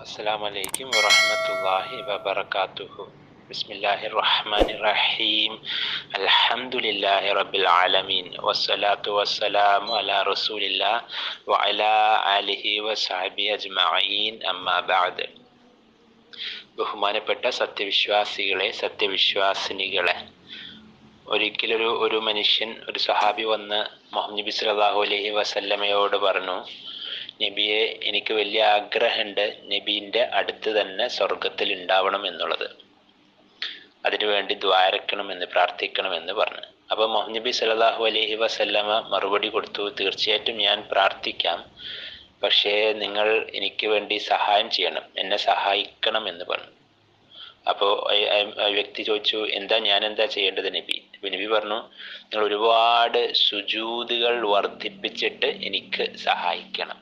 السلام عليكم ورحمة الله وبركاته بسم الله الرحمن الرحيم الحمد لله رب العالمين والصلاة والسلام على رسول الله وعلى آله وصحبه أجمعين أما بعد ബഹുമാനപ്പെട്ട സത്യവിശ്വാസികളെ സത്യവിശ്വാസിനികളെ ഒരിക്കലൊരു ഒരു മനുഷ്യൻ ഒരു സഹാബി വന്ന് മുഹമ്മദ് നബി സല്ലല്ലാഹു അലൈഹി വസല്ലമയോട് പറഞ്ഞു നബിയെ എനിക്ക് വലിയ ആഗ്രഹമുണ്ട് നബീൻ്റെ അടുത്ത് തന്നെ സ്വർഗത്തിൽ ഉണ്ടാവണം എന്നുള്ളത് അതിനുവേണ്ടി ദ്വാരക്കണമെന്ന് പ്രാർത്ഥിക്കണമെന്ന് പറഞ്ഞു അപ്പോൾ മുഹമ്മദ് നബി സല്ലല്ലാഹു അലൈഹി വസല്ലമ മറുപടി കൊടുത്തു തീർച്ചയായിട്ടും ഞാൻ പ്രാർത്ഥിക്കാം പക്ഷേ നിങ്ങൾ എനിക്ക് വേണ്ടി സഹായം ചെയ്യണം എന്നെ സഹായിക്കണം എന്ന് പറഞ്ഞു അപ്പോൾ വ്യക്തി ചോദിച്ചു എന്താ ഞാൻ എന്താ ചെയ്യേണ്ടത് നബി അപ്പോൾ നബി പറഞ്ഞു നിങ്ങൾ ഒരുപാട് സുജൂതുകൾ വർദ്ധിപ്പിച്ചിട്ട് എനിക്ക് സഹായിക്കണം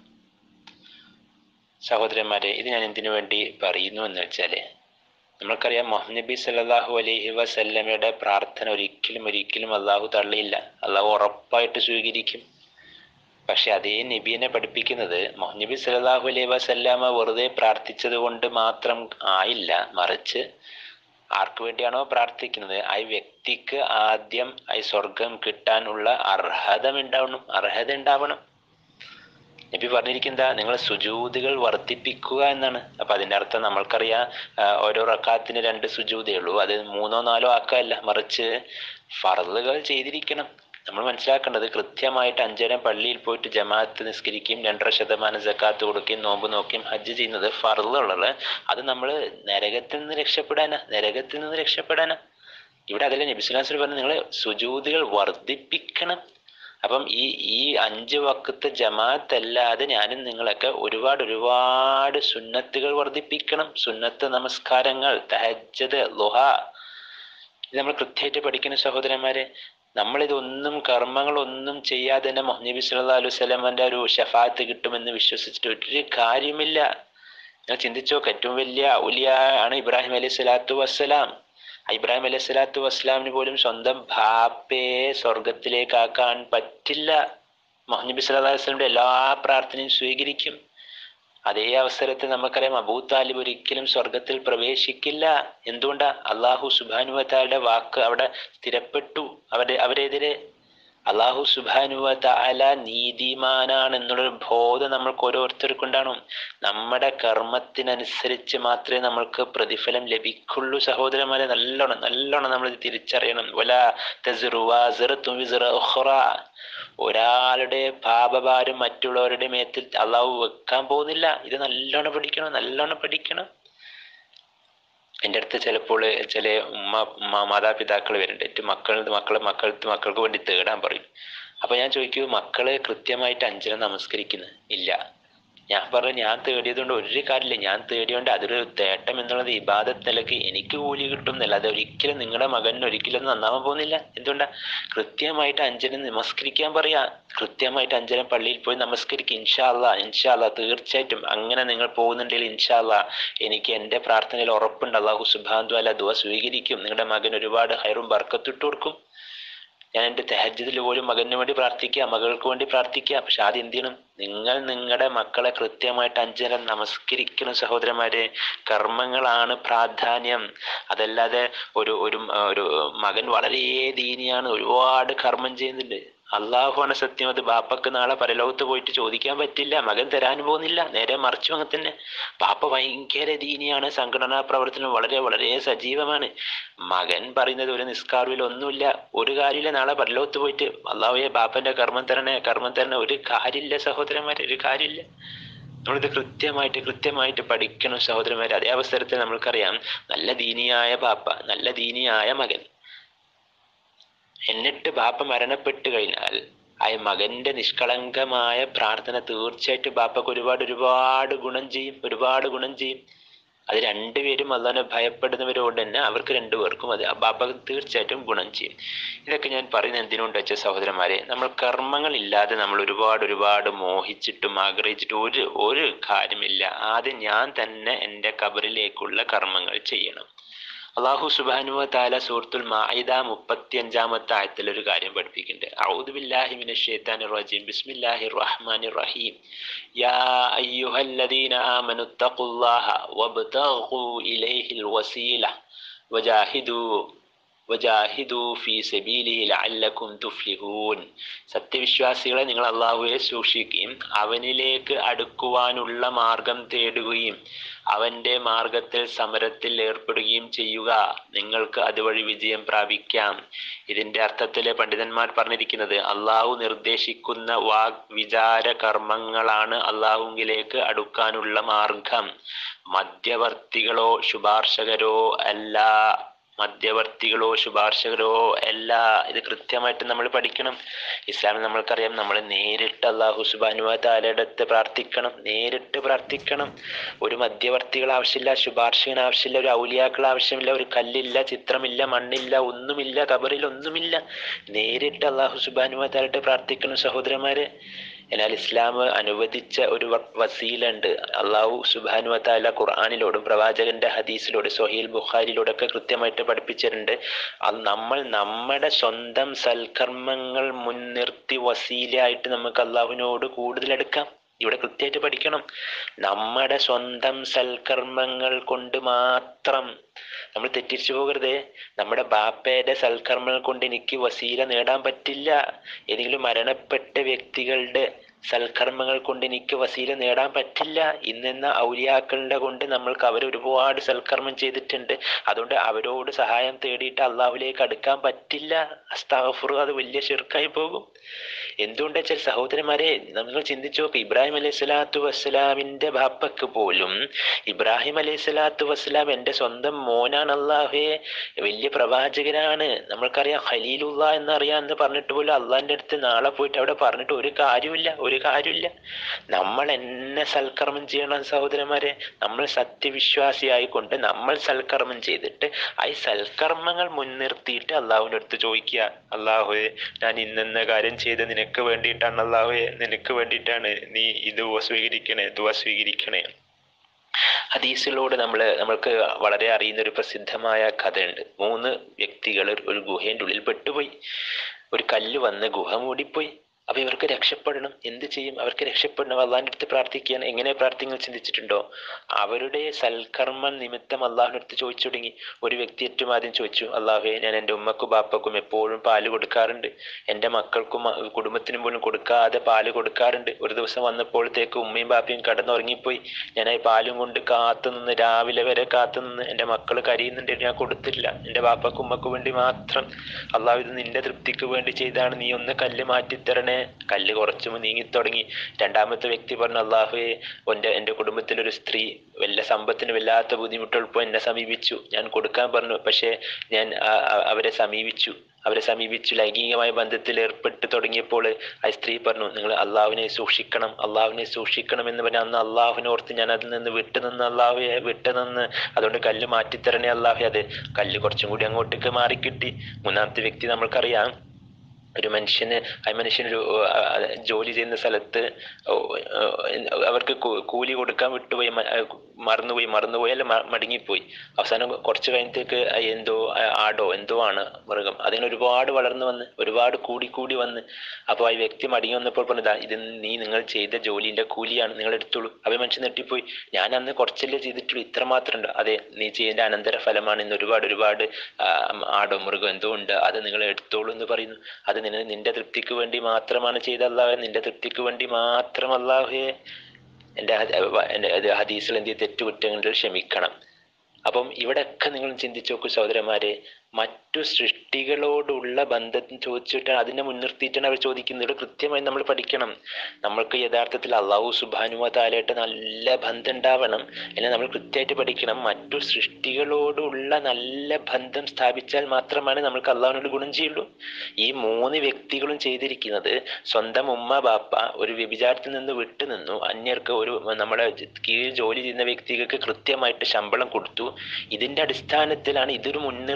സഹോദരന്മാരെ ഇത് ഞാൻ എന്തിനു വേണ്ടി പറയുന്നു എന്ന് വെച്ചാൽ നമ്മൾക്കറിയാം മുഹമ്മദ് നബി സല്ലല്ലാഹു അലൈഹി വസല്ലമയുടെ പ്രാർത്ഥന ഒരിക്കലും ഒരിക്കലും അള്ളാഹു തള്ളിയില്ല അള്ളാഹു ഉറപ്പായിട്ട് സ്വീകരിക്കും പക്ഷെ അതേ നബീനെ പഠിപ്പിക്കുന്നത് മുഹമ്മദ് നബി സല്ലല്ലാഹു അലൈഹി വസല്ലമ വെറുതെ പ്രാർത്ഥിച്ചത് കൊണ്ട് മാത്രം ആയില്ല മറിച്ച് ആർക്ക് വേണ്ടിയാണോ പ്രാർത്ഥിക്കുന്നത് ആ വ്യക്തിക്ക് ആദ്യം ആ സ്വർഗം കിട്ടാനുള്ള അർഹത ഉണ്ടാവണം അർഹത ഉണ്ടാവണം നബി പറഞ്ഞിരിക്കുന്ന നിങ്ങൾ സുജൂതുകൾ വർദ്ധിപ്പിക്കുക എന്നാണ് അപ്പൊ അതിന്റെ അർത്ഥം നമ്മൾക്കറിയാം ഓരോ റക്കാത്തിന് രണ്ട് സുജൂതേ ഉള്ളൂ അത് മൂന്നോ നാലോ ആക്കല്ല മറിച്ച് ഫറലുകൾ ചെയ്തിരിക്കണം നമ്മൾ മനസ്സിലാക്കേണ്ടത് കൃത്യമായിട്ട് അഞ്ചരം പള്ളിയിൽ പോയിട്ട് ജമാഅത്ത് നിസ്കരിക്കുകയും രണ്ടര ശതമാനം ജക്കാത്ത് കൊടുക്കുകയും നോമ്പ് നോക്കുകയും ഹജ്ജ് ചെയ്യുന്നത് ഫറുള്ളത് അത് നമ്മൾ നരകത്തിൽ നിന്ന് രക്ഷപ്പെടാനാ നരകത്തിൽ നിന്ന് രക്ഷപ്പെടാനാ ഇവിടെ അതല്ലേ നബിസ്ലാസ്വർ പറഞ്ഞു നിങ്ങൾ സുജൂതികൾ വർദ്ധിപ്പിക്കണം അപ്പം ഈ ഈ അഞ്ച് വക്കത്തെ ജമാഅത്ത് അല്ലാതെ ഞാനും നിങ്ങളൊക്കെ ഒരുപാട് ഒരുപാട് സുന്നത്തുകൾ വർദ്ധിപ്പിക്കണം സുന്നത്ത് നമസ്കാരങ്ങൾ തഹജ്ജത് ലുഹ ഇത് നമ്മൾ കൃത്യമായിട്ട് പഠിക്കുന്ന സഹോദരന്മാരെ നമ്മളിതൊന്നും കർമ്മങ്ങളൊന്നും ചെയ്യാതെ തന്നെ മുഹമ്മദ് നബി സല്ലല്ലാഹു അലൈഹി വസല്ലമന്റെ ഒരു ഷഫാത്ത് കിട്ടുമെന്ന് വിശ്വസിച്ചിട്ട് ഒരു കാര്യമില്ല ഞാൻ ചിന്തിച്ചോ ഏറ്റവും വലിയ ഔലിയ ആണ് ഇബ്രാഹിം അലൈഹി സ്വലാത്തു വസ്സലാം ഇബ്രാഹിം അലൈഹി സ്വലാത്തു വസ്സലാമിന് പോലും സ്വന്തം ഭാപ്പയെ സ്വർഗത്തിലേക്കാക്കാൻ പറ്റില്ല മുഹമ്മദ് നബി സല്ലല്ലാഹു അലൈഹി വസല്ലമയുടെ എല്ലാ പ്രാർത്ഥനയും സ്വീകരിക്കും അതേ അവസരത്തിൽ നമുക്കറിയാം അബൂ താലിബ് ഒരിക്കലും സ്വർഗത്തിൽ പ്രവേശിക്കില്ല എന്തുകൊണ്ടാ അള്ളാഹു സുബാനുവത്തായുടെ വാക്ക് അവിടെ സ്ഥിരപ്പെട്ടു അവരെ അവരെതിരെ അള്ളാഹു സുബാനുവല നീതിമാനാണ് എന്നുള്ളൊരു ബോധം നമ്മൾക്ക് ഓരോരുത്തർക്കുണ്ടാകും നമ്മുടെ കർമ്മത്തിനനുസരിച്ച് മാത്രമേ നമ്മൾക്ക് പ്രതിഫലം ലഭിക്കുള്ളൂ സഹോദരന്മാരെ നല്ലോണം നല്ലോണം നമ്മൾ തിരിച്ചറിയണം വല ഒരാളുടെ പാപഭാരം മറ്റുള്ളവരുടെ മേത്തിൽ അള്ളാഹു വെക്കാൻ പോകുന്നില്ല ഇത് നല്ലോണം പഠിക്കണം നല്ലോണം പഠിക്കണം എൻ്റെ അടുത്ത് ചിലപ്പോൾ ചില ഉമ്മ മാതാപിതാക്കൾ വരുന്നുണ്ട് ഏറ്റവും മക്കൾ മക്കളെ മക്കൾക്ക് മക്കൾക്ക് വേണ്ടി തേടാൻ പറയും അപ്പൊ ഞാൻ ചോദിക്കൂ മക്കള് കൃത്യമായിട്ട് അഞ്ചന നമസ്കരിക്കുന്നു ഇല്ല ഞാൻ പറഞ്ഞു ഞാൻ തേടിയത് കൊണ്ട് ഒരു കാര്യമില്ല ഞാൻ തേടിയോണ്ട് അതൊരു തേട്ടം എന്നുള്ളത് ഇബാദത്ത് നിലക്ക് എനിക്ക് കൂലി കിട്ടുന്നില്ല അത് ഒരിക്കലും നിങ്ങളുടെ മകന് ഒരിക്കലും നന്നാവാൻ പോകുന്നില്ല എന്തുകൊണ്ടാ കൃത്യമായിട്ട് അഞ്ചനം നമസ്കരിക്കാൻ പറയാ കൃത്യമായിട്ട് അഞ്ചനം പള്ളിയിൽ പോയി നമസ്കരിക്കും ഇൻഷാല്ല ഇൻഷാല്ല തീർച്ചയായിട്ടും അങ്ങനെ നിങ്ങൾ പോകുന്നുണ്ടെങ്കിൽ ഇൻഷാല്ല എനിക്ക് എൻ്റെ പ്രാർത്ഥനയിൽ ഉറപ്പുണ്ട് അള്ളാഹു സുബാന്തു അല്ല ദുവ സ്വീകരിക്കും നിങ്ങളുടെ മകൻ ഒരുപാട് ഹൈറും ബർക്കത്തിട്ട് കൊടുക്കും ഞാൻ എൻ്റെ തെഹജ്ജതിൽ പോലും മകന് വേണ്ടി പ്രാർത്ഥിക്കുക മകൾക്ക് വേണ്ടി പ്രാർത്ഥിക്കുക പക്ഷെ ആദ്യം എന്ത് ചെയ്യണം നിങ്ങൾ നിങ്ങളുടെ മക്കളെ കൃത്യമായിട്ട് അഞ്ചനം നമസ്കരിക്കണം സഹോദരന്മാരെ കർമ്മങ്ങളാണ് പ്രാധാന്യം അതല്ലാതെ ഒരു ഒരു ഒരു മകൻ വളരെ ദീനിയാണ് ഒരുപാട് കർമ്മം ചെയ്യുന്നുണ്ട് അള്ളാഹുവാണ് സത്യം അത് ബാപ്പക്ക് നാളെ പരലോകത്ത് പോയിട്ട് ചോദിക്കാൻ പറ്റില്ല മകൻ തരാൻ പോകുന്നില്ല നേരെ മറിച്ചു അങ്ങനെ തന്നെ ബാപ്പ ഭയങ്കര ദീനിയാണ് സംഘടനാ പ്രവർത്തനം വളരെ വളരെ സജീവമാണ് മകൻ പറയുന്നത് ഒരു നിസ്കാരവിൽ ഒന്നുമില്ല ഒരു കാര്യമില്ല നാളെ പരലോകത്ത് പോയിട്ട് അള്ളാഹുയെ ബാപ്പന്റെ കർമ്മം തരണേ കർമ്മം തരണേ ഒരു കാര്യമില്ല സഹോദരന്മാരെ ഒരു കാര്യമില്ല നമ്മളിത് കൃത്യമായിട്ട് കൃത്യമായിട്ട് പഠിക്കണം സഹോദരന്മാരെ അതേ അവസരത്തിൽ നമ്മൾക്കറിയാം നല്ല ദീനിയായ ബാപ്പ നല്ല ദീനിയായ മകൻ എന്നിട്ട് ബാപ്പ മരണപ്പെട്ടു കഴിഞ്ഞാൽ ആ മകന്റെ നിഷ്കളങ്കമായ പ്രാർത്ഥന തീർച്ചയായിട്ടും ബാപ്പക്ക് ഒരുപാട് ഒരുപാട് ഗുണം ചെയ്യും ഒരുപാട് ഗുണം ചെയ്യും അത് രണ്ടുപേരും അള്ളാനെ ഭയപ്പെടുന്നവരോട് തന്നെ അവർക്ക് രണ്ടുപേർക്കും അത് ബാപ്പക്ക് തീർച്ചയായിട്ടും ഗുണം ചെയ്യും ഇതൊക്കെ ഞാൻ പറയുന്നത് എന്തിനുണ്ട് വെച്ച സഹോദരന്മാരെ നമ്മൾ കർമ്മങ്ങളില്ലാതെ നമ്മൾ ഒരുപാട് ഒരുപാട് മോഹിച്ചിട്ടും ആഗ്രഹിച്ചിട്ടും ഒരു ഒരു കാര്യമില്ല ആദ്യം ഞാൻ തന്നെ എൻ്റെ കബറിലേക്കുള്ള കർമ്മങ്ങൾ ചെയ്യണം അള്ളാഹു സുബാനുവ താല സൂറത്തുൽ മാഇദ മുപ്പത്തി അഞ്ചാമത്തെ ആയത്തിൽ ഒരു കാര്യം പഠിപ്പിക്കുന്നുണ്ട് ഔദു ബില്ലാഹി മിനശ് ശൈത്താനിർ റജീം ബിസ്മില്ലാഹിർ റഹ്മാനിർ റഹീം യാ അയ്യുഹല്ലദീന ആമനു തഖുല്ലാഹ വബ്തഗൂ ഇലൈഹിൽ വസീല വജാഹിദു വജാഹിദു ഫീ സബീലിഹി ലഅല്ലക്കും തുഫ്ലിഹൂൻ സത്യവിശ്വാസികളെ നിങ്ങൾ അള്ളാഹുവെ സൂക്ഷിക്കുകയും അവനിലേക്ക് അടുക്കുവാനുള്ള മാർഗം തേടുകയും അവന്റെ മാർഗത്തിൽ സമരത്തിൽ ഏർപ്പെടുകയും ചെയ്യുക നിങ്ങൾക്ക് അതുവഴി വിജയം പ്രാപിക്കാം ഇതിന്റെ അർത്ഥത്തില് പണ്ഡിതന്മാർ പറഞ്ഞിരിക്കുന്നത് അള്ളാഹു നിർദ്ദേശിക്കുന്ന വാഗ് വിചാര കർമ്മങ്ങളാണ് അള്ളാഹുങ്കിലേക്ക് അടുക്കാനുള്ള മാർഗം മധ്യവർത്തികളോ ശുപാർശകരോ അല്ല മധ്യവർത്തികളോ ശുപാർശകരോ അല്ല ഇത് കൃത്യമായിട്ട് നമ്മൾ പഠിക്കണം ഇസ്ലാമിൽ നമ്മൾക്കറിയാം നമ്മൾ നേരിട്ട് അള്ളാഹു സുബാനുവ താലയുടെ പ്രാർത്ഥിക്കണം നേരിട്ട് പ്രാർത്ഥിക്കണം ഒരു മധ്യവർത്തികൾ ആവശ്യമില്ല ശുപാർശകൻ ആവശ്യമില്ല ഒരു ഔലിയാക്കൾ ആവശ്യമില്ല ഒരു കല്ലില്ല ചിത്രമില്ല മണ്ണില്ല ഒന്നുമില്ല കബറിൽ ഒന്നുമില്ല നേരിട്ട് അള്ളാഹു സുബാനുവ താലയുടെ പ്രാർത്ഥിക്കണം സഹോദരന്മാരെ എന്നാൽ ഇസ്ലാം അനുവദിച്ച ഒരു വസീല ഉണ്ട് അള്ളാഹു സുബാനു താല ഖുർആാനിലോടും പ്രവാചകന്റെ ഹദീസിലോട് സൊഹീൽ ബുഖാരിലോടും ഒക്കെ കൃത്യമായിട്ട് പഠിപ്പിച്ചിട്ടുണ്ട് അത് നമ്മൾ നമ്മുടെ സ്വന്തം സൽക്കർമ്മങ്ങൾ മുൻനിർത്തി വസീലയായിട്ട് നമുക്ക് അള്ളാഹുവിനോട് കൂടുതൽ എടുക്കാം ഇവിടെ കൃത്യമായിട്ട് പഠിക്കണം നമ്മുടെ സ്വന്തം സൽക്കർമ്മങ്ങൾ കൊണ്ട് മാത്രം നമ്മൾ തെറ്റിച്ചു പോകരുത് നമ്മുടെ ബാപ്പയുടെ സൽക്കർമ്മങ്ങൾ കൊണ്ട് എനിക്ക് വസീല നേടാൻ പറ്റില്ല ഏതെങ്കിലും മരണപ്പെട്ട വ്യക്തികളുടെ സൽക്കർമ്മങ്ങൾ കൊണ്ട് എനിക്ക് വസീല നേടാൻ പറ്റില്ല ഇന്നെന്ന ഔലിയാക്കളുടെ കൊണ്ട് നമ്മൾക്ക് അവർ ഒരുപാട് സൽക്കർമ്മം ചെയ്തിട്ടുണ്ട് അതുകൊണ്ട് അവരോട് സഹായം തേടിയിട്ട് അള്ളാഹുലേക്ക് അടുക്കാൻ പറ്റില്ല അസ്താഫുറു അത് വലിയ ഷിർക്കായി പോകും എന്തുകൊണ്ടാ വെച്ചാൽ സഹോദരന്മാരെ നമ്മൾ ചിന്തിച്ചു നോക്ക് ഇബ്രാഹിം അലൈഹി സ്വലാത്തു വസ്സലാമിന്റെ ബാപ്പക്ക് പോലും ഇബ്രാഹിം അലൈഹി സ്വലാത്തു വസ്സലാം എൻ്റെ സ്വന്തം മോനാണ് അള്ളാഹുയെ വലിയ പ്രവാചകനാണ് നമ്മൾക്കറിയാം ഖലീലുള്ള എന്നറിയാം എന്ന് പറഞ്ഞിട്ട് പോലും അള്ളാഹിന്റെ അടുത്ത് നാളെ പോയിട്ട് അവിടെ പറഞ്ഞിട്ട് ഒരു കാര്യമില്ല ഒരു കാര്യമില്ല നമ്മൾ എന്നെ സൽക്കർമ്മം ചെയ്യണം സഹോദരന്മാരെ നമ്മൾ സത്യവിശ്വാസിയായിക്കൊണ്ട് നമ്മൾ സൽക്കർമ്മം ചെയ്തിട്ട് ആ സൽക്കർമ്മങ്ങൾ മുൻനിർത്തിയിട്ട് അള്ളാഹുവിൻ്റെ അടുത്ത് ചോദിക്കുക അള്ളാഹുയെ ഞാൻ ഇന്നെന്ന കാര്യം ചെയ്ത് നിനക്ക് വേണ്ടിയിട്ടാണ് അള്ളാഹുയെ നിനക്ക് വേണ്ടിയിട്ടാണ് നീ ഇത് സ്വീകരിക്കണേ ദുവ സ്വീകരിക്കണേ ഹദീസിലൂടെ നമ്മൾ നമ്മൾക്ക് വളരെ അറിയുന്ന ഒരു പ്രസിദ്ധമായ കഥയുണ്ട് മൂന്ന് വ്യക്തികൾ ഒരു ഗുഹേൻ്റെ ഉള്ളിൽ പെട്ടുപോയി ഒരു കല്ല് വന്ന് ഗുഹ മൂടിപ്പോയി അപ്പൊ ഇവർക്ക് രക്ഷപ്പെടണം എന്ത് ചെയ്യും അവർക്ക് രക്ഷപ്പെടണം അള്ളാഹിൻ്റെ അടുത്ത് പ്രാർത്ഥിക്കാൻ എങ്ങനെ പ്രാർത്ഥിങ്ങൾ ചിന്തിച്ചിട്ടുണ്ടോ അവരുടെ സൽക്കർമ്മം നിമിത്തം അള്ളാഹിൻ്റെ അടുത്ത് ചോദിച്ചു തുടങ്ങി ഒരു വ്യക്തി ഏറ്റവും ആദ്യം ചോദിച്ചു അള്ളാഹുവെ ഞാൻ എൻ്റെ ഉമ്മക്കും ബാപ്പക്കും എപ്പോഴും പാല് കൊടുക്കാറുണ്ട് എൻ്റെ മക്കൾക്കും കുടുംബത്തിനും പോലും കൊടുക്കാതെ പാല് കൊടുക്കാറുണ്ട് ഒരു ദിവസം വന്നപ്പോഴത്തേക്ക് ഉമ്മയും ബാപ്പയും കടന്നുറങ്ങിപ്പോയി ഞാൻ ഈ പാലും കൊണ്ട് കാത്തു നിന്ന് രാവിലെ വരെ കാത്തു നിന്ന് എൻ്റെ മക്കൾ കരയുന്നുണ്ട് ഞാൻ കൊടുത്തില്ല എൻ്റെ ബാപ്പക്കും ഉമ്മക്കും വേണ്ടി മാത്രം അള്ളാഹു ഇത് നിന്റെ തൃപ്തിക്ക് വേണ്ടി ചെയ്താണ് നീ ഒന്ന് കല്ല് മാറ്റിത്തരണേ കല്ല് കുറച്ചും നീങ്ങിത്തുടങ്ങി രണ്ടാമത്തെ വ്യക്തി പറഞ്ഞു അള്ളാഹുയെ എൻ്റെ എൻ്റെ കുടുംബത്തിലൊരു സ്ത്രീ വല്ല സമ്പത്തിന് വല്ലാത്ത ബുദ്ധിമുട്ടുള്ളപ്പോൾ എന്നെ സമീപിച്ചു ഞാൻ കൊടുക്കാൻ പറഞ്ഞു പക്ഷേ ഞാൻ അവരെ സമീപിച്ചു അവരെ സമീപിച്ചു ലൈംഗികമായ ബന്ധത്തിൽ ഏർപ്പെട്ട് തുടങ്ങിയപ്പോൾ ആ സ്ത്രീ പറഞ്ഞു നിങ്ങൾ അള്ളാഹുവിനെ സൂക്ഷിക്കണം അള്ളാഹുവിനെ സൂക്ഷിക്കണം എന്ന് പറഞ്ഞാൽ അന്ന് അള്ളാഹുവിനെ ഓർത്ത് ഞാൻ അതിൽ നിന്ന് വിട്ടുനിന്ന് അള്ളാഹുയെ വിട്ടുനിന്ന് അതുകൊണ്ട് കല്ല് മാറ്റിത്തരണേ അള്ളാഹു അത് കല്ല് കുറച്ചും കൂടി അങ്ങോട്ടേക്ക് മാറിക്കിട്ടി മൂന്നാമത്തെ വ്യക്തി നമ്മൾക്കറിയാം ഒരു മനുഷ്യന് ആ മനുഷ്യനൊരു ജോലി ചെയ്യുന്ന സ്ഥലത്ത് അവർക്ക് കൂലി കൊടുക്കാൻ വിട്ടുപോയി മറന്നുപോയി മറന്നുപോയി അല്ല മടങ്ങിപ്പോയി അവസാനം കുറച്ച് കഴിഞ്ഞത്തേക്ക് എന്തോ ആടോ എന്തോ ആണ് മൃഗം അതിന് ഒരുപാട് വളർന്നു വന്ന് ഒരുപാട് കൂടി കൂടി വന്ന് അപ്പോൾ ആ വ്യക്തി മടങ്ങി വന്നപ്പോൾ പറഞ്ഞതാ ഇത് നീ നിങ്ങൾ ചെയ്ത ജോലിന്റെ കൂലിയാണ് നിങ്ങൾ എടുത്തോളൂ അപ്പോൾ മനുഷ്യൻ നെട്ടിപ്പോയി ഞാൻ അന്ന് കുറച്ചല്ലേ ചെയ്തിട്ടുള്ളൂ ഇത്ര മാത്രം ഉണ്ട് അതെ നീ ചെയ്യേണ്ട അനന്തര ഫലമാണ് ഇന്ന് ഒരുപാട് ഒരുപാട് ആടോ മൃഗം എന്തോ ഉണ്ട് അത് നിങ്ങൾ എടുത്തോളൂ എന്ന് പറയുന്നു അത് നിന്നെ നിന്റെ തൃപ്തിക്ക് വേണ്ടി മാത്രമാണ് ചെയ്ത അള്ളാഹെ നിന്റെ തൃപ്തിക്ക് വേണ്ടി മാത്രം അള്ളാഹുയെ എൻ്റെ എൻ്റെ ഹദീസിൽ എന്ത് തെറ്റുകുറ്റങ്ങളിൽ ക്ഷമിക്കണം അപ്പം ഇവിടെയൊക്കെ നിങ്ങൾ ചിന്തിച്ചു നോക്കൂ സഹോദരന്മാരെ മറ്റു സൃഷ്ടികളോടുള്ള ബന്ധം ചോദിച്ചിട്ടാണ് അതിനെ മുൻനിർത്തിയിട്ടാണ് അവർ ചോദിക്കുന്നത് ഇവിടെ കൃത്യമായി നമ്മൾ പഠിക്കണം നമ്മൾക്ക് യഥാർത്ഥത്തിൽ അള്ളാഹു സുബാനുവ താലായിട്ട് നല്ല ബന്ധം ഉണ്ടാവണം എന്നാൽ നമ്മൾ കൃത്യമായിട്ട് പഠിക്കണം മറ്റു സൃഷ്ടികളോടുള്ള നല്ല ബന്ധം സ്ഥാപിച്ചാൽ മാത്രമാണ് നമ്മൾക്ക് അള്ളാഹുവിനോട് ഗുണം ചെയ്യുള്ളൂ ഈ മൂന്ന് വ്യക്തികളും ചെയ്തിരിക്കുന്നത് സ്വന്തം ഉമ്മ ബാപ്പ ഒരു വ്യഭിചാരത്തിൽ നിന്ന് വിട്ടു നിന്നു അന്യർക്ക് ഒരു നമ്മുടെ കീഴിൽ ജോലി ചെയ്യുന്ന വ്യക്തികൾക്ക് കൃത്യമായിട്ട് ശമ്പളം കൊടുത്തു ഇതിന്റെ അടിസ്ഥാനത്തിലാണ് ഇതൊരു മുൻനിർത്തിയിട്ടാണ്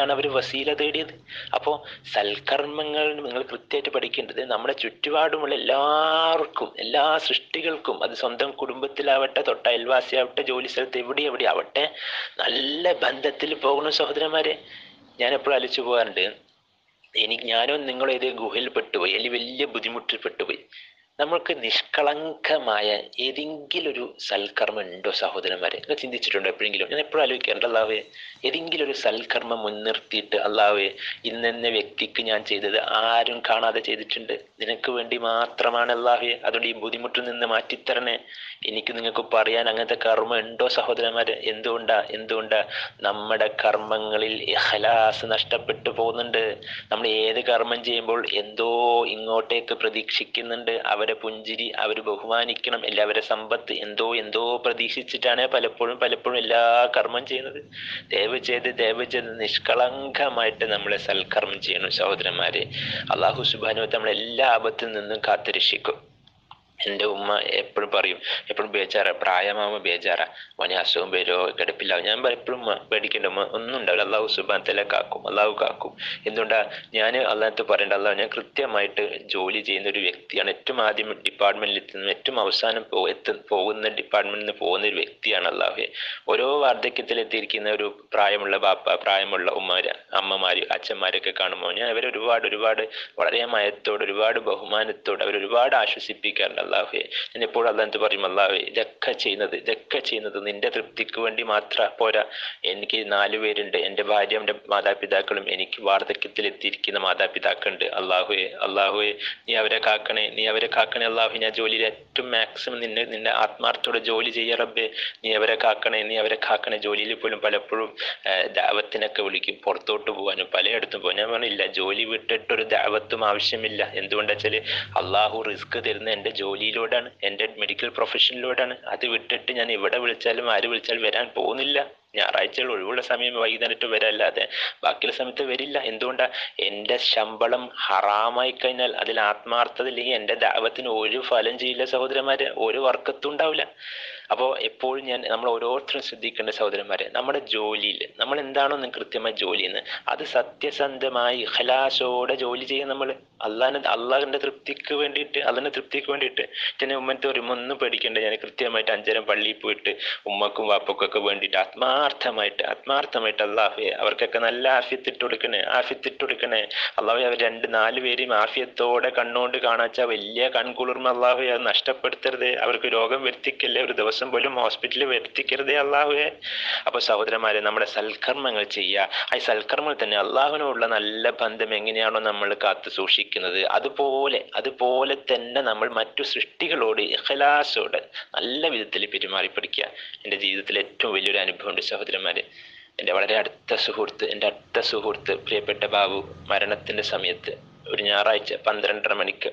അതിനാണ് അവർ വസീല തേടിയത് അപ്പോൾ സൽക്കർമ്മങ്ങൾ നിങ്ങൾ കൃത്യമായിട്ട് പഠിക്കേണ്ടത് നമ്മുടെ ചുറ്റുപാടുമുള്ള എല്ലാവർക്കും എല്ലാ സൃഷ്ടികൾക്കും അത് സ്വന്തം കുടുംബത്തിലാവട്ടെ തൊട്ട അയൽവാസിയാവട്ടെ ജോലി സ്ഥലത്ത് എവിടെ എവിടെ ആവട്ടെ നല്ല ബന്ധത്തിൽ പോകുന്ന സഹോദരന്മാരെ ഞാൻ എപ്പോഴും അലിച്ചു പോകാറുണ്ട് എനിക്ക് ഞാനോ നിങ്ങളോ ഏതേ ഗുഹയിൽ പെട്ടുപോയി അല്ലെങ്കിൽ വലിയ ബുദ്ധിമുട്ടിൽ പെട്ടുപോയി നമ്മൾക്ക് നിഷ്കളങ്കമായ ഏതെങ്കിലും ഒരു സൽക്കർമ്മം ഉണ്ടോ സഹോദരന്മാരെ നിങ്ങൾ ചിന്തിച്ചിട്ടുണ്ടോ എപ്പോഴെങ്കിലും ഞാൻ എപ്പോഴും ആലോചിക്കാറുണ്ട് അല്ലാവേ ഏതെങ്കിലും ഒരു സൽക്കർമ്മം മുൻനിർത്തിയിട്ട് അല്ലാവേ ഇന്നെന്ന വ്യക്തിക്ക് ഞാൻ ചെയ്തത് ആരും കാണാതെ ചെയ്തിട്ടുണ്ട് നിനക്ക് വേണ്ടി മാത്രമാണ് അല്ലാവേ അതുകൊണ്ട് ഈ ബുദ്ധിമുട്ടിൽ നിന്ന് മാറ്റിത്തരണേ എനിക്ക് നിങ്ങൾക്ക് പറയാൻ അങ്ങനത്തെ കർമ്മം ഉണ്ടോ സഹോദരന്മാരെ എന്തുകൊണ്ടാ എന്തുകൊണ്ടാ നമ്മുടെ കർമ്മങ്ങളിൽ ഇഖലാസ് നഷ്ടപ്പെട്ടു പോകുന്നുണ്ട് നമ്മൾ ഏത് കർമ്മം ചെയ്യുമ്പോൾ എന്തോ ഇങ്ങോട്ടേക്ക് പ്രതീക്ഷിക്കുന്നുണ്ട് അവരെ പുഞ്ചിരി അവർ ബഹുമാനിക്കണം അല്ലെ അവരെ സമ്പത്ത് എന്തോ എന്തോ പ്രതീക്ഷിച്ചിട്ടാണ് പലപ്പോഴും പലപ്പോഴും എല്ലാ കർമ്മം ചെയ്യുന്നത് ദയവ് ചെയ്ത് ദയവ് ചെയ്ത് നിഷ്കളങ്കമായിട്ട് നമ്മളെ സൽക്കർമ്മം ചെയ്യണം സഹോദരന്മാരെ അള്ളാഹു സുബാനു നമ്മളെ എല്ലാ ആപത്തിൽ നിന്നും കാത്തുരക്ഷിക്കും എൻ്റെ ഉമ്മ എപ്പോഴും പറയും എപ്പോഴും ബേജാറ പ്രായമാകുമ്പോൾ ബേജാറ മോനെ അസുഖം വരോ കിടപ്പില്ല ഞാൻ എപ്പോഴും പേടിക്കേണ്ട ഉമ്മ ഒന്നും ഉണ്ടാവില്ല അള്ളാഹു സുബാൻ തല കാക്കും അള്ളാഹു കാക്കും എന്തുകൊണ്ടാ ഞാൻ അള്ളാഹത്ത് പറയേണ്ട അള്ളാഹു ഞാൻ കൃത്യമായിട്ട് ജോലി ചെയ്യുന്ന ഒരു വ്യക്തിയാണ് ഏറ്റവും ആദ്യം ഡിപ്പാർട്ട്മെന്റിൽ എത്തുന്ന ഏറ്റവും അവസാനം പോ എത്തു പോകുന്ന ഡിപ്പാർട്ട്മെന്റിൽ നിന്ന് പോകുന്ന ഒരു വ്യക്തിയാണ് അള്ളാഹു ഓരോ വാർദ്ധക്യത്തിൽ എത്തിയിരിക്കുന്ന ഒരു പ്രായമുള്ള ബാപ്പ പ്രായമുള്ള ഉമ്മമാര് അമ്മമാര് അച്ഛന്മാരൊക്കെ കാണുമ്പോൾ ഞാൻ അവരെ ഒരുപാട് ഒരുപാട് വളരെ മയത്തോട് ഒരുപാട് ബഹുമാനത്തോട് അവർ ഒരുപാട് ആശ്വസിപ്പിക്കാറുണ്ട് അള്ളാഹുയെ ഞാൻ എപ്പോഴും അള്ളാഹത്ത് പറയും അള്ളാഹുവെ ഇതൊക്കെ ചെയ്യുന്നത് ഇതൊക്കെ ചെയ്യുന്നത് നിന്റെ തൃപ്തിക്ക് വേണ്ടി മാത്രം പോരാ എനിക്ക് നാല് പേരുണ്ട് എൻ്റെ ഭാര്യ എൻ്റെ മാതാപിതാക്കളും എനിക്ക് വാർദ്ധക്യത്തിൽ എത്തിയിരിക്കുന്ന മാതാപിതാക്കളുണ്ട് അള്ളാഹുയെ അള്ളാഹുയെ നീ അവരെ കാക്കണേ നീ അവരെ കാക്കണേ അള്ളാഹു ഞാൻ ജോലിയിൽ ഏറ്റവും മാക്സിമം നിന്നെ നിന്റെ ആത്മാർത്ഥത്തോടെ ജോലി ചെയ്യ റബ്ബേ നീ അവരെ കാക്കണേ നീ അവരെ കാക്കണേ ജോലിയിൽ പോലും പലപ്പോഴും ദാവത്തിനൊക്കെ വിളിക്കും പുറത്തോട്ട് പോകാനും പലയിടത്തും പോകാൻ ഞാൻ പറഞ്ഞില്ല ജോലി വിട്ടിട്ടൊരു ദാവത്തും ആവശ്യമില്ല എന്തുകൊണ്ടാ വെച്ചാൽ അള്ളാഹു റിസ്ക് തരുന്ന എൻ്റെ ജോലിയിലൂടെയാണ് എൻ്റെ മെഡിക്കൽ പ്രൊഫഷനിലൂടെയാണ് അത് വിട്ടിട്ട് ഞാൻ എവിടെ വിളിച്ചാലും ആര് വിളിച്ചാലും വരാൻ പോകുന്നില്ല ഞായറാഴ്ചകൾ ഒഴിവുള്ള സമയം വൈകുന്നേരത്ത് വരല്ലാതെ ബാക്കിയുള്ള സമയത്ത് വരില്ല എന്തുകൊണ്ടാ എൻ്റെ ശമ്പളം ഹറാമായി കഴിഞ്ഞാൽ അതിൽ ആത്മാർത്ഥത ഇല്ലെങ്കിൽ എൻ്റെ ദാവത്തിന് ഒരു ഫലം ചെയ്യില്ല സഹോദരന്മാരെ ഒരു വർക്കത്തും ഉണ്ടാവില്ല അപ്പോൾ എപ്പോഴും ഞാൻ നമ്മൾ ഓരോരുത്തരും ശ്രദ്ധിക്കേണ്ട സഹോദരന്മാരെ നമ്മുടെ ജോലിയിൽ നമ്മൾ എന്താണോ നിങ്ങൾക്ക് കൃത്യമായി ജോലി ചെയ്യുന്നത് അത് സത്യസന്ധമായി ഇഖലാസോടെ ജോലി ചെയ്യാൻ നമ്മൾ അള്ളാഹിനെ അള്ളാഹിൻ്റെ തൃപ്തിക്ക് വേണ്ടിയിട്ട് അള്ളാഹിൻ്റെ തൃപ്തിക്ക് വേണ്ടിയിട്ട് ഞാൻ ഉമ്മത്തെ ഒരു ഒന്നും പേടിക്കേണ്ട ഞാൻ കൃത്യമായിട്ട് അഞ്ചരം പള്ളിയിൽ പോയിട്ട് ഉമ്മക്കും വാപ്പക്കും ഒക്കെ വേണ്ടിയിട്ട് ആത്മാർത്ഥമായിട്ട് ആത്മാർത്ഥമായിട്ട് അള്ളാഹുയെ അവർക്കൊക്കെ നല്ല ആഫ്യത്ത് ഇട്ട് കൊടുക്കണേ ആഫ്യത്ത് ഇട്ട് കൊടുക്കണേ അള്ളാഹു അവർ രണ്ട് നാല് പേരെയും ആഫ്യത്തോടെ കണ്ണുകൊണ്ട് കാണാച്ചാൽ വലിയ കൺകുളിർമ അള്ളാഹുയെ അത് നഷ്ടപ്പെടുത്തരുത് അവർക്ക് രോഗം വരുത്തിക്കല്ലേ ഒരു ദിവസം പോലും ഹോസ്പിറ്റലിൽ വരുത്തിക്കരുതേ അള്ളാഹുയെ അപ്പോൾ സഹോദരന്മാരെ നമ്മുടെ സൽക്കർമ്മങ്ങൾ ചെയ്യുക ആ സൽക്കർമ്മങ്ങൾ തന്നെ അള്ളാഹുവിനോടുള്ള നല്ല ബന്ധം എങ്ങനെയാണോ നമ്മൾ കാത്തു സൂക്ഷിക്കുന്നത് അതുപോലെ അതുപോലെ തന്നെ നമ്മൾ മറ്റു സൃഷ്ടികളോട് ഇഖലാസോട് നല്ല വിധത്തിൽ പെരുമാറി പഠിക്കുക എൻ്റെ ജീവിതത്തിൽ ഏറ്റവും വലിയൊരു അനുഭവമുണ്ട് സഹോദരന്മാരെ എൻ്റെ വളരെ അടുത്ത സുഹൃത്ത് എൻ്റെ അടുത്ത സുഹൃത്ത് പ്രിയപ്പെട്ട ബാബു മരണത്തിൻ്റെ സമയത്ത് ഒരു ഞായറാഴ്ച പന്ത്രണ്ടര മണിക്ക്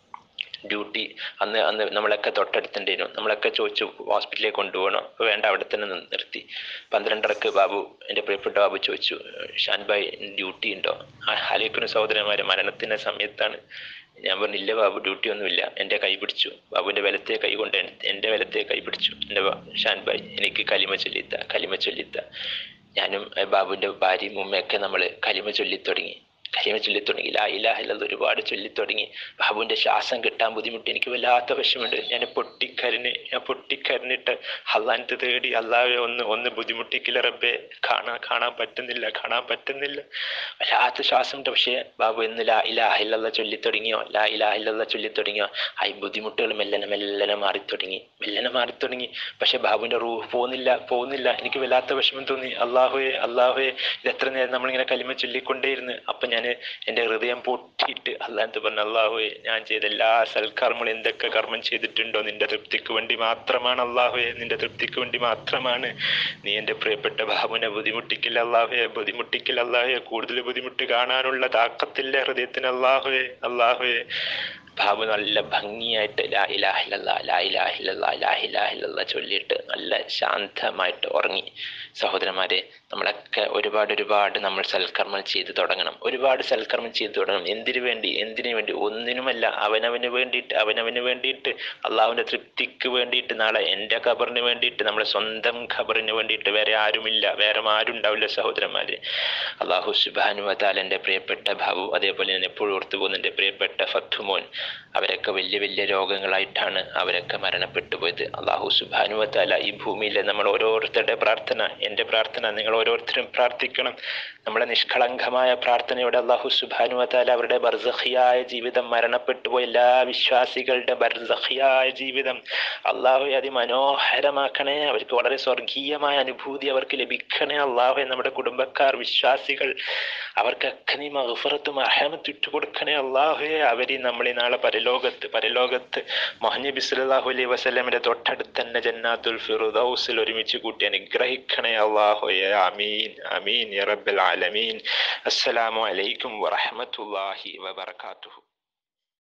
ഡ്യൂട്ടി അന്ന് അന്ന് നമ്മളൊക്കെ തൊട്ടടുത്തുണ്ടായിരുന്നു നമ്മളൊക്കെ ചോദിച്ചു ഹോസ്പിറ്റലിലേക്ക് കൊണ്ടുപോകണോ അപ്പോൾ വേണ്ട അവിടെ തന്നെ നിർത്തി പന്ത്രണ്ടരക്ക് ബാബു എൻ്റെ പ്രിയപ്പെട്ട ബാബു ചോദിച്ചു ഷാൻ ഭായ് ഡ്യൂട്ടി ഉണ്ടോ ആലോചിക്കുന്ന സഹോദരന്മാരെ മരണത്തിൻ്റെ സമയത്താണ് ഞാൻ പറഞ്ഞില്ല ബാബു ഡ്യൂട്ടി ഒന്നുമില്ല എൻ്റെ കൈ പിടിച്ചു ബാബുവിൻ്റെ വലത്തെ കൈ കൊണ്ട് എൻ്റെ വലത്തെ കൈ പിടിച്ചു എൻ്റെ ഷാൻ ഭായ് എനിക്ക് കലിമ ചൊല്ലിത്ത കലിമ ചൊല്ലിത്ത ഞാനും ബാബുവിൻ്റെ ഭാര്യയും ഉമ്മയൊക്കെ നമ്മൾ കലിമ ചൊല്ലിത്തുടങ്ങി കലിമ ചൊല്ലിത്തുടങ്ങി ലാ ഇലാഹില്ലത് ഒരുപാട് ചൊല്ലിത്തുടങ്ങി ബാബുവിൻ്റെ ശ്വാസം കിട്ടാൻ ബുദ്ധിമുട്ട് എനിക്ക് വല്ലാത്ത വിഷമുണ്ട് ഞാൻ പൊട്ടിക്കരഞ്ഞ് ഞാൻ പൊട്ടിക്കരഞ്ഞിട്ട് അള്ളാനത്ത് തേടി അള്ളാഹെ ഒന്ന് ഒന്ന് ബുദ്ധിമുട്ടിക്കില്ല റബ്ബെ കാണാൻ കാണാൻ പറ്റുന്നില്ല കാണാൻ പറ്റുന്നില്ല വല്ലാത്ത ശ്വാസമുണ്ട് പക്ഷേ ബാബു എന്ന് ലാ ഇലാഹില്ല ചൊല്ലിത്തുടങ്ങിയോ ലാ ഇലാഹില്ല ചൊല്ലിത്തുടങ്ങിയോ ആ ഈ ബുദ്ധിമുട്ടുകൾ മെല്ലനെ മെല്ലനെ മാറിത്തുടങ്ങി മെല്ലനെ മാറിത്തുടങ്ങി പക്ഷെ ബാബുവിൻ്റെ റൂഹ് പോകുന്നില്ല പോകുന്നില്ല എനിക്ക് വല്ലാത്ത വിഷമം തോന്നി അള്ളാഹുയെ അള്ളാഹുയെ ഇത് എത്ര നേരം നമ്മളിങ്ങനെ കലിമ ചൊല്ലിക്കൊണ്ടേയിരുന്നു അപ്പം ഞാൻ എൻ്റെ ഹൃദയം പൊട്ടിയിട്ട് അല്ലാത്ത പറഞ്ഞ അള്ളാഹുയെ ഞാൻ ചെയ്ത എല്ലാ സൽക്കർമ്മങ്ങളും എന്തൊക്കെ കർമ്മം ചെയ്തിട്ടുണ്ടോ നിന്റെ തൃപ്തിക്ക് വേണ്ടി മാത്രമാണ് അള്ളാഹുയെ നിന്റെ തൃപ്തിക്ക് വേണ്ടി മാത്രമാണ് നീ എൻ്റെ പ്രിയപ്പെട്ട ബാബുവിനെ ബുദ്ധിമുട്ടിക്കില്ല അള്ളാഹുയെ ബുദ്ധിമുട്ടിക്കില്ല അള്ളാഹുയെ കൂടുതൽ ബുദ്ധിമുട്ട് കാണാനുള്ള താക്കത്തില്ല ഹൃദയത്തിന് അള്ളാഹുയെ അള്ളാഹുയെ ബാബു നല്ല ഭംഗിയായിട്ട് ലാ ഇലാഹില്ല ലാ ഇലാഹില്ല ലാ ഇലാഹില്ല ചൊല്ലിയിട്ട് നല്ല ശാന്തമായിട്ട് ഉറങ്ങി സഹോദരന്മാരെ നമ്മളൊക്കെ ഒരുപാട് ഒരുപാട് നമ്മൾ സൽക്കർമ്മം ചെയ്തു തുടങ്ങണം ഒരുപാട് സൽക്കർമ്മം ചെയ്തു തുടങ്ങണം എന്തിനു വേണ്ടി എന്തിനു വേണ്ടി ഒന്നിനുമല്ല അവനവന് വേണ്ടിയിട്ട് അവനവന് വേണ്ടിയിട്ട് അള്ളാഹുവിൻ്റെ തൃപ്തിക്ക് വേണ്ടിയിട്ട് നാളെ എൻ്റെ ഖബറിന് വേണ്ടിയിട്ട് നമ്മുടെ സ്വന്തം ഖബറിന് വേണ്ടിയിട്ട് വേറെ ആരുമില്ല വേറെ ആരും ഉണ്ടാവില്ല സഹോദരന്മാരെ അള്ളാഹു സുബാനുവതാലൻ്റെ പ്രിയപ്പെട്ട ഭാവു അതേപോലെ ഞാൻ എപ്പോഴും ഓർത്തു പോകുന്ന എൻ്റെ പ്രിയപ്പെട്ട ഫത്തുമോൻ അവരൊക്കെ വലിയ വലിയ രോഗങ്ങളായിട്ടാണ് അവരൊക്കെ മരണപ്പെട്ടു പോയത് അള്ളാഹു സുബാനുവത്താല ഈ ഭൂമിയിലെ നമ്മൾ ഓരോരുത്തരുടെ പ്രാർത്ഥന എൻ്റെ പ്രാർത്ഥന നിങ്ങൾ ഓരോരുത്തരും പ്രാർത്ഥിക്കണം നമ്മുടെ നിഷ്കളങ്കമായ പ്രാർത്ഥനയോടെ അള്ളാഹു സുബാനുവത്താല അവരുടെ ബർസഹിയായ ജീവിതം മരണപ്പെട്ടു പോയ എല്ലാ വിശ്വാസികളുടെ ബർസഹിയായ ജീവിതം അള്ളാഹു അതിമനോഹരമാക്കണേ അവർക്ക് വളരെ സ്വർഗീയമായ അനുഭൂതി അവർക്ക് ലഭിക്കണേ അള്ളാഹു നമ്മുടെ കുടുംബക്കാർ വിശ്വാസികൾ അവർക്കൊക്കെ നീ മഹഫറത്തും അഹമത്ത് ഇട്ടുകൊടുക്കണേ അള്ളാഹുയെ അവര് നമ്മളീ നാളെ പരലോകത്ത് പരലോകത്ത് മൊഹനബി സല്ലല്ലാഹു അലൈഹി വസല്ലമയുടെ തൊട്ടടുത്ത് തന്നെ ജന്നാത്തുൽ ഫിറുദൗസിൽ ഒരുമിച്ച് കൂട്ടി അനുഗ്രഹിക്കണേ അള്ളാഹുയെ അമീൻ അമീൻ യ റബ്ബൽ ആലമീൻ അസ്സലാമു അലൈക്കും വറഹ്മത്തുള്ളാഹി വബറകാതുഹു